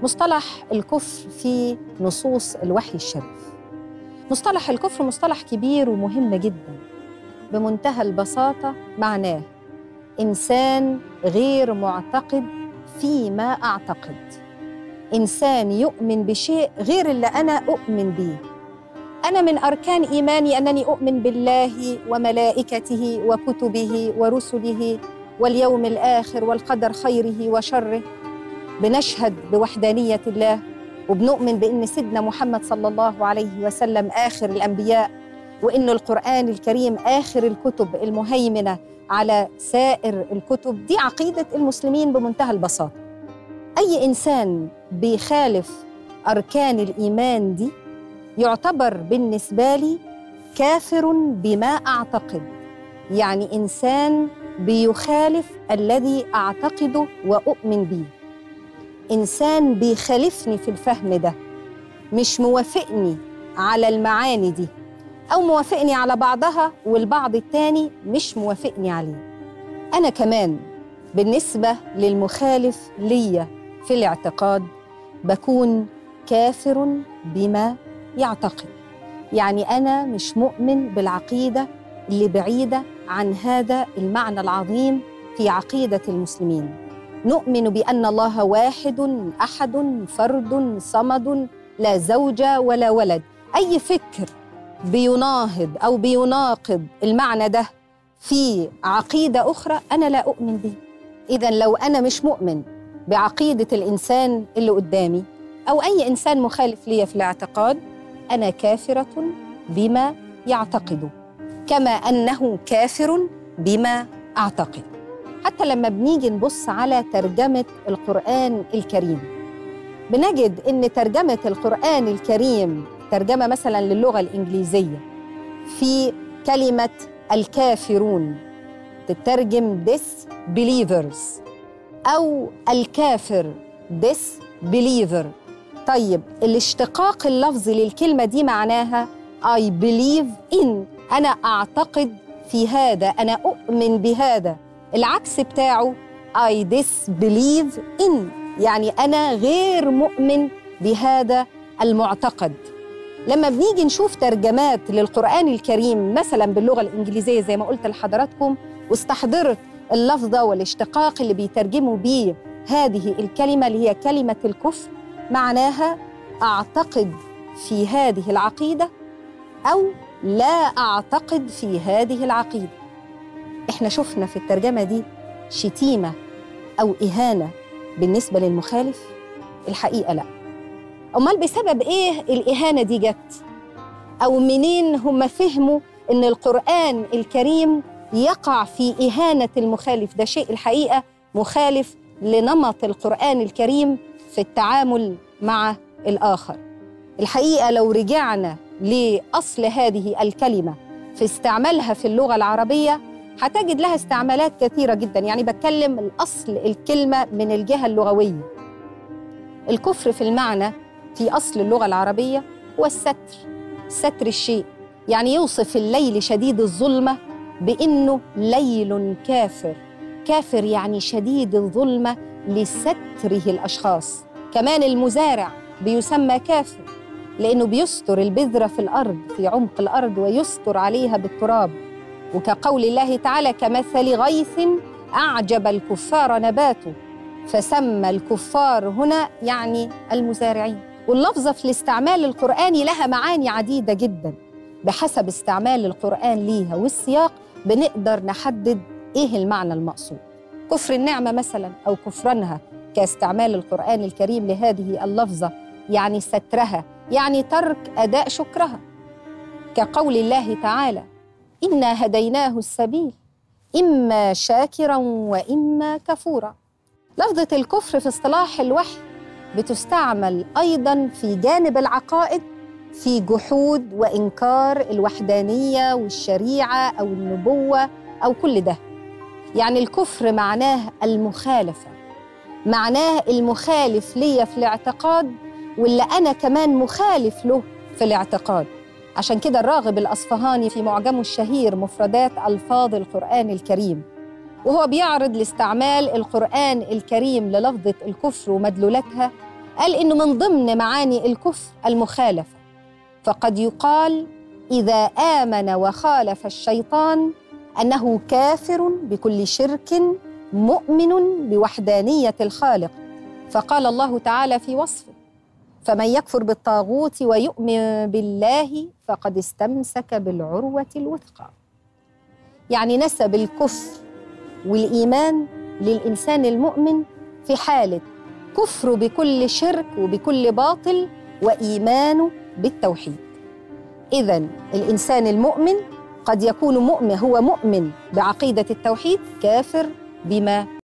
مصطلح الكفر في نصوص الوحي الشريف مصطلح الكفر مصطلح كبير ومهم جدا بمنتهى البساطة معناه إنسان غير معتقد فيما أعتقد إنسان يؤمن بشيء غير اللي أنا أؤمن به أنا من أركان إيماني أنني أؤمن بالله وملائكته وكتبه ورسله واليوم الآخر والقدر خيره وشره بنشهد بوحدانية الله وبنؤمن بأن سيدنا محمد صلى الله عليه وسلم آخر الأنبياء وأن القرآن الكريم آخر الكتب المهيمنة على سائر الكتب دي عقيدة المسلمين بمنتهى البساطة أي إنسان بيخالف أركان الإيمان دي يعتبر بالنسبة لي كافر بما أعتقد يعني إنسان بيخالف الذي أعتقده وأؤمن به إنسان بيخالفني في الفهم ده مش موافقني على المعاني دي أو موافقني على بعضها والبعض التاني مش موافقني عليه أنا كمان بالنسبة للمخالف ليا في الاعتقاد بكون كافر بما يعتقد يعني أنا مش مؤمن بالعقيدة اللي بعيدة عن هذا المعنى العظيم في عقيدة المسلمين نؤمن بأن الله واحد أحد فرد صمد لا زوجة ولا ولد أي فكر بيناهض أو بيناقض المعنى ده في عقيدة أخرى أنا لا أؤمن به إذا لو أنا مش مؤمن بعقيدة الإنسان اللي قدامي أو أي إنسان مخالف لي في الاعتقاد أنا كافرة بما يعتقده كما أنه كافر بما أعتقد حتى لما بنيجي نبص على ترجمة القرآن الكريم بنجد إن ترجمة القرآن الكريم ترجمة مثلا للغة الإنجليزية في كلمة الكافرون تترجم disbelievers أو الكافر disbeliever طيب الاشتقاق اللفظي للكلمة دي معناها I believe in أنا أعتقد في هذا أنا أؤمن بهذا العكس بتاعه I disbelieve in يعني أنا غير مؤمن بهذا المعتقد لما بنيجي نشوف ترجمات للقرآن الكريم مثلا باللغة الإنجليزية زي ما قلت لحضراتكم واستحضرت اللفظة والاشتقاق اللي بيترجموا بيه هذه الكلمة اللي هي كلمة الكفر معناها أعتقد في هذه العقيدة أو لا أعتقد في هذه العقيدة إحنا شفنا في الترجمة دي شتيمة أو إهانة بالنسبة للمخالف الحقيقة لا أمال بسبب إيه الإهانة دي جت أو منين هم فهموا إن القرآن الكريم يقع في إهانة المخالف ده شيء الحقيقة مخالف لنمط القرآن الكريم في التعامل مع الآخر الحقيقة لو رجعنا لأصل هذه الكلمة في استعمالها في اللغة العربية هتجد لها استعمالات كثيرة جدا يعني بتكلم الأصل الكلمة من الجهة اللغوية الكفر في المعنى في أصل اللغة العربية هو الستر ستر الشيء يعني يوصف الليل شديد الظلمة بأنه ليل كافر كافر يعني شديد الظلمة لستره الأشخاص كمان المزارع بيسمى كافر لأنه بيستر البذرة في الأرض في عمق الأرض ويستر عليها بالتراب وكقول الله تعالى كمثل غيث أعجب الكفار نباته فسمى الكفار هنا يعني المزارعين واللفظة في الاستعمال القرآني لها معاني عديدة جدا بحسب استعمال القرآن ليها والسياق بنقدر نحدد إيه المعنى المقصود كفر النعمة مثلا أو كفرانها كاستعمال القرآن الكريم لهذه اللفظة يعني سترها يعني ترك أداء شكرها كقول الله تعالى إنا هديناه السبيل إما شاكرا وإما كفورا لفظة الكفر في اصطلاح الوحي بتستعمل أيضا في جانب العقائد في جحود وإنكار الوحدانية والشريعة أو النبوة أو كل ده يعني الكفر معناه المخالفة معناه المخالف ليا في الاعتقاد واللي أنا كمان مخالف له في الاعتقاد عشان كده الراغب الأصفهاني في معجمه الشهير مفردات ألفاظ القرآن الكريم وهو بيعرض لاستعمال القرآن الكريم للفظة الكفر ومدلولاتها قال إنه من ضمن معاني الكفر المخالفة فقد يقال إذا آمن وخالف الشيطان أنه كافر بكل شرك مؤمن بوحدانية الخالق فقال الله تعالى في وصفه فمن يكفر بالطاغوت ويؤمن بالله فقد استمسك بالعروة الوثقى يعني نسب الكفر والإيمان للإنسان المؤمن في حالة كفره بكل شرك وبكل باطل وإيمانه بالتوحيد إذا الإنسان المؤمن قد يكون مؤمن هو مؤمن بعقيدة التوحيد كافر بما